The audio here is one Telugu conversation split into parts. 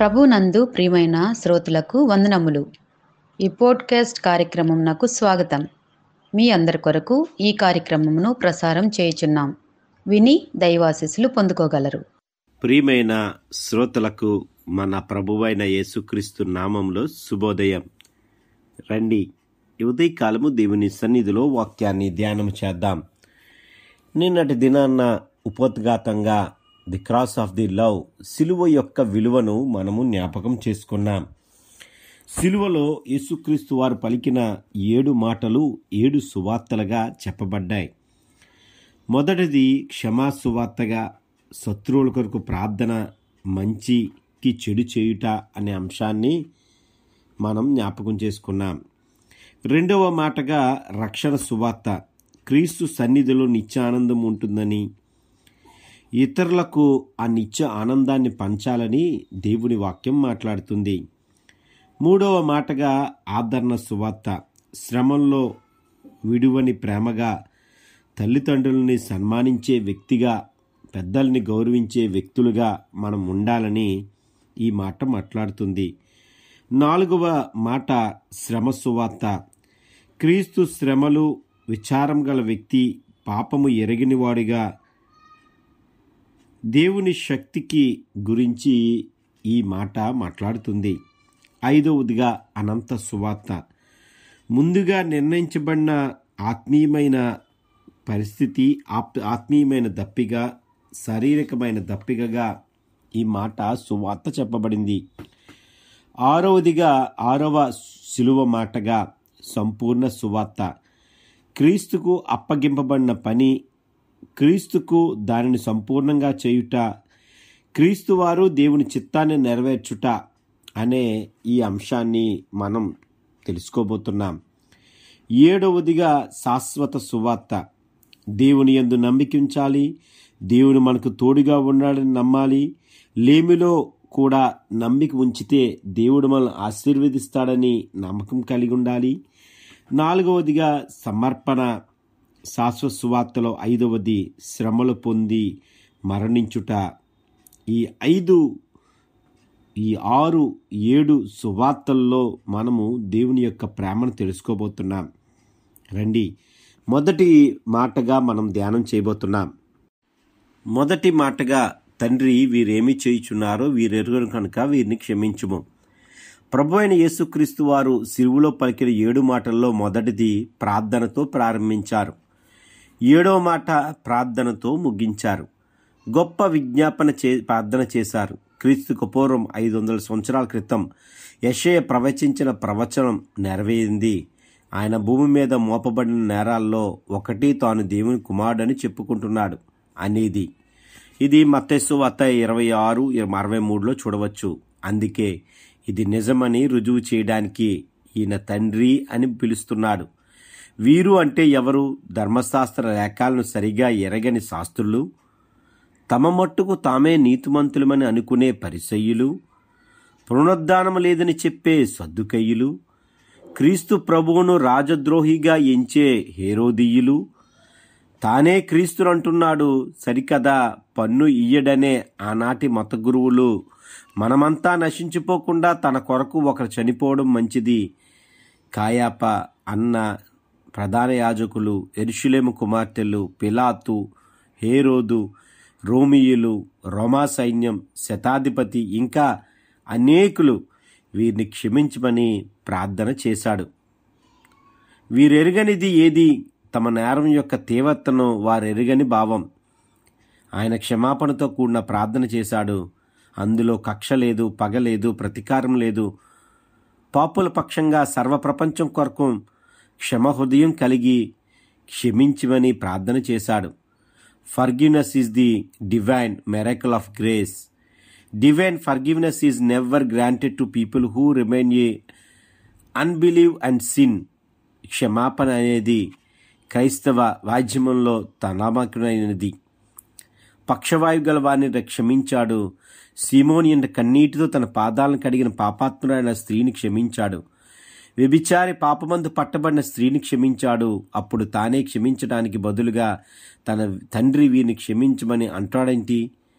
ప్రభునందు ప్రియమైన శ్రోతలకు వందనములు ఈ పోడ్కాస్ట్ కార్యక్రమం నాకు స్వాగతం మీ అందరి కొరకు ఈ కార్యక్రమమును ప్రసారం చేయుచున్నాం విని దైవాశీస్సులు పొందుకోగలరు ప్రియమైన శ్రోతలకు మన ప్రభువైన యేసుక్రీస్తు నామంలో శుభోదయం రండి ఈ ఉదయకాలము దేవుని సన్నిధిలో వాక్యాన్ని ధ్యానం చేద్దాం నిన్నటి దినాన్న ఉపోద్ఘాతంగా the cross of the love సిలువ యొక్క విలువను మనము జ్ఞాపకం చేసుకున్నాం సిలువలో యేసుక్రీస్తు వారు పలికిన ఏడు మాటలు ఏడు సువార్తలుగా చెప్పబడ్డాయి మొదటిది క్షమా సువార్తగా శత్రువుల కొరకు ప్రార్థన మంచికి చెడు చేయుట అనే అంశాన్ని మనం జ్ఞాపకం చేసుకున్నాం రెండవ మాటగా రక్షణ సువార్త క్రీస్తు సన్నిధిలో నిత్యానందం ఉంటుందని ఇతరులకు ఆ నిత్య ఆనందాన్ని పంచాలని దేవుని వాక్యం మాట్లాడుతుంది మూడవ మాటగా ఆదరణ సువార్త శ్రమంలో విడువని ప్రేమగా తల్లిదండ్రులని సన్మానించే వ్యక్తిగా పెద్దల్ని గౌరవించే వ్యక్తులుగా మనం ఉండాలని ఈ మాట మాట్లాడుతుంది నాలుగవ మాట శ్రమ సువార్త క్రీస్తు శ్రమలు విచారం గల వ్యక్తి పాపము ఎరగినవాడిగా దేవుని శక్తికి గురించి ఈ మాట మాట్లాడుతుంది ఐదవదిగా అనంత సువార్త ముందుగా నిర్ణయించబడిన ఆత్మీయమైన పరిస్థితి ఆప్ ఆత్మీయమైన దప్పిగా శారీరకమైన దప్పికగా ఈ మాట సువార్త చెప్పబడింది ఆరవదిగా ఆరవ శిలువ మాటగా సంపూర్ణ సువార్త క్రీస్తుకు అప్పగింపబడిన పని క్రీస్తుకు దానిని సంపూర్ణంగా చేయుట క్రీస్తు వారు దేవుని చిత్తాన్ని నెరవేర్చుట అనే ఈ అంశాన్ని మనం తెలుసుకోబోతున్నాం ఏడవదిగా శాశ్వత సువార్త దేవుని యందు నమ్మిక ఉంచాలి దేవుడు మనకు తోడుగా ఉన్నాడని నమ్మాలి లేమిలో కూడా నమ్మిక ఉంచితే దేవుడు మనల్ని ఆశీర్వదిస్తాడని నమ్మకం కలిగి ఉండాలి నాలుగవదిగా సమర్పణ శాశ్వత సువార్తలో ఐదవది శ్రమలు పొంది మరణించుట ఈ ఐదు ఈ ఆరు ఏడు సువార్తల్లో మనము దేవుని యొక్క ప్రేమను తెలుసుకోబోతున్నాం రండి మొదటి మాటగా మనం ధ్యానం చేయబోతున్నాం మొదటి మాటగా తండ్రి వీరేమి చేయుచున్నారో వీరెరుగరు కనుక వీరిని క్షమించుము ప్రభు అయిన యేసుక్రీస్తు వారు సిరువులో పలికిన ఏడు మాటల్లో మొదటిది ప్రార్థనతో ప్రారంభించారు ఏడవ మాట ప్రార్థనతో ముగించారు గొప్ప విజ్ఞాపన చే ప్రార్థన చేశారు క్రీస్తుకు పూర్వం ఐదు వందల సంవత్సరాల క్రితం యషయ ప్రవచించిన ప్రవచనం నెరవేరింది ఆయన భూమి మీద మోపబడిన నేరాల్లో ఒకటి తాను దేవుని కుమారుడని చెప్పుకుంటున్నాడు అనేది ఇది మత్తెస్సు వత్త ఇరవై ఆరు అరవై మూడులో చూడవచ్చు అందుకే ఇది నిజమని రుజువు చేయడానికి ఈయన తండ్రి అని పిలుస్తున్నాడు వీరు అంటే ఎవరు ధర్మశాస్త్ర రేఖాలను సరిగా ఎరగని శాస్త్రులు తమ మట్టుకు తామే నీతిమంతులమని అనుకునే పరిసయ్యులు పునరుద్ధానం లేదని చెప్పే సద్దుకయ్యులు క్రీస్తు ప్రభువును రాజద్రోహిగా ఎంచే హేరోదీయులు తానే క్రీస్తునంటున్నాడు సరికదా పన్ను ఇయ్యడనే ఆనాటి మత గురువులు మనమంతా నశించిపోకుండా తన కొరకు ఒకరు చనిపోవడం మంచిది కాయాప అన్న ప్రధాన యాజకులు ఎరుషులేము కుమార్తెలు పిలాతు హేరోదు రోమియులు రోమా సైన్యం శతాధిపతి ఇంకా అనేకులు వీరిని క్షమించమని ప్రార్థన చేశాడు వీరెరుగనిది ఏది తమ నేరం యొక్క తీవ్రతను వారెరుగని భావం ఆయన క్షమాపణతో కూడిన ప్రార్థన చేశాడు అందులో కక్ష లేదు పగ లేదు ప్రతీకారం లేదు పాపుల పక్షంగా సర్వప్రపంచం కొరకు క్షమ హృదయం కలిగి క్షమించమని ప్రార్థన చేశాడు forgiveness is the divine miracle of grace divine forgiveness is never granted to people who remain a unbelieve and sin క్షమాపణ అనేది క్రైస్తవ వాద్యమంలో తనామకునైనది పక్షవాయు గల వారిని క్షమించాడు సీమోని అంత కన్నీటితో తన పాదాలను కడిగిన పాపాత్ముడైన స్త్రీని క్షమించాడు వ్యభిచారి పాపమందు పట్టబడిన స్త్రీని క్షమించాడు అప్పుడు తానే క్షమించడానికి బదులుగా తన తండ్రి వీరిని క్షమించమని అంటాడేంటి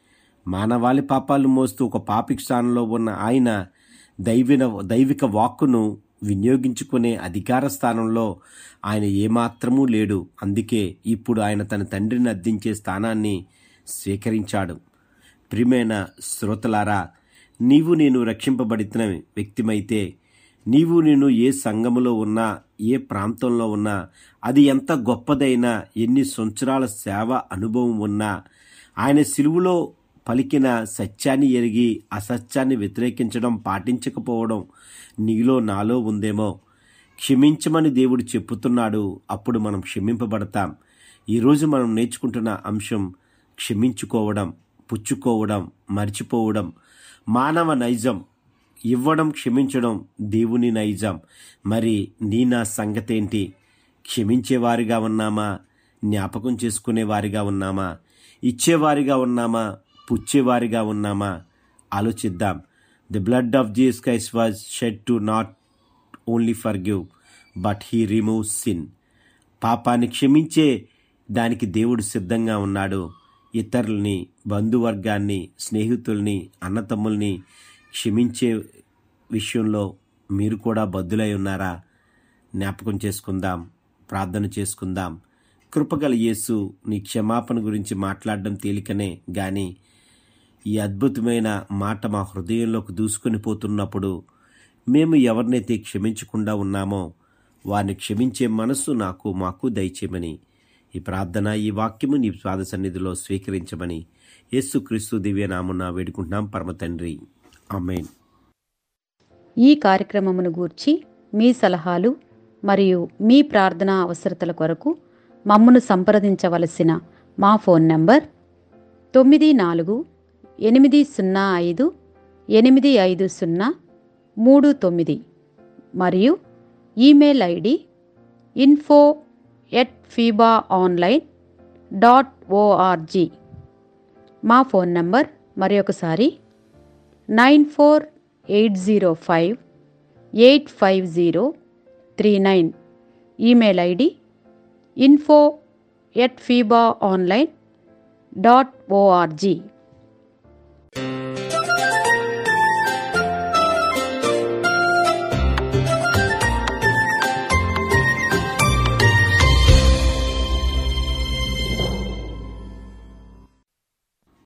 మానవాళి పాపాలు మోస్తూ ఒక పాపిక స్థానంలో ఉన్న ఆయన దైవిన దైవిక వాక్కును వినియోగించుకునే అధికార స్థానంలో ఆయన ఏమాత్రమూ లేడు అందుకే ఇప్పుడు ఆయన తన తండ్రిని అద్దించే స్థానాన్ని స్వీకరించాడు ప్రియమైన శ్రోతలారా నీవు నేను రక్షింపబడిన వ్యక్తిమైతే నీవు నేను ఏ సంఘములో ఉన్నా ఏ ప్రాంతంలో ఉన్నా అది ఎంత గొప్పదైనా ఎన్ని సంవత్సరాల సేవ అనుభవం ఉన్నా ఆయన సిలువులో పలికిన సత్యాన్ని ఎరిగి అసత్యాన్ని వ్యతిరేకించడం పాటించకపోవడం నీలో నాలో ఉందేమో క్షమించమని దేవుడు చెప్పుతున్నాడు అప్పుడు మనం క్షమింపబడతాం ఈరోజు మనం నేర్చుకుంటున్న అంశం క్షమించుకోవడం పుచ్చుకోవడం మర్చిపోవడం మానవ నైజం ఇవ్వడం క్షమించడం దేవుని నైజం మరి నీ నా సంగతేంటి క్షమించేవారిగా ఉన్నామా జ్ఞాపకం చేసుకునేవారిగా ఉన్నామా ఇచ్చేవారిగా ఉన్నామా పుచ్చేవారిగా ఉన్నామా ఆలోచిద్దాం the blood of Jesus Christ was shed to not only forgive but he remove sin పాపాన్ని క్షమించే దానికి దేవుడు సిద్ధంగా ఉన్నాడు ఇతరుల్ని బంధువర్గాన్ని స్నేహితుల్ని అన్నతమ్ముల్ని క్షమించే విషయంలో మీరు కూడా బద్దులై ఉన్నారా జ్ఞాపకం చేసుకుందాం ప్రార్థన చేసుకుందాం కృపగల యేసు నీ క్షమాపణ గురించి మాట్లాడడం తేలికనే గాని ఈ అద్భుతమైన మాట మా హృదయంలోకి దూసుకొని పోతున్నప్పుడు మేము ఎవరినైతే క్షమించకుండా ఉన్నామో వారిని క్షమించే మనస్సు నాకు మాకు దయచేయమని ఈ ప్రార్థన ఈ వాక్యము నీ స్వాద సన్నిధిలో స్వీకరించమని యేసుక్రీస్తు దివ్యనామున వేడుకుంటున్నాం పరమ తండ్రి ఆమెన్ ఈ కార్యక్రమమును గూర్చి మీ సలహాలు మరియు మీ ప్రార్థనా అవసరతల కొరకు మమ్మను సంప్రదించవలసిన మా ఫోన్ నంబర్ తొమ్మిది నాలుగు ఎనిమిది సున్నా ఐదు ఎనిమిది ఐదు సున్నా మూడు తొమ్మిది మరియు email ID info at FEBA online dot O R G మా ఫోన్ నంబర్ మరి ఒకసారి nine four eight zero five eight five zero three nine email ID info at FEBA online dot ORG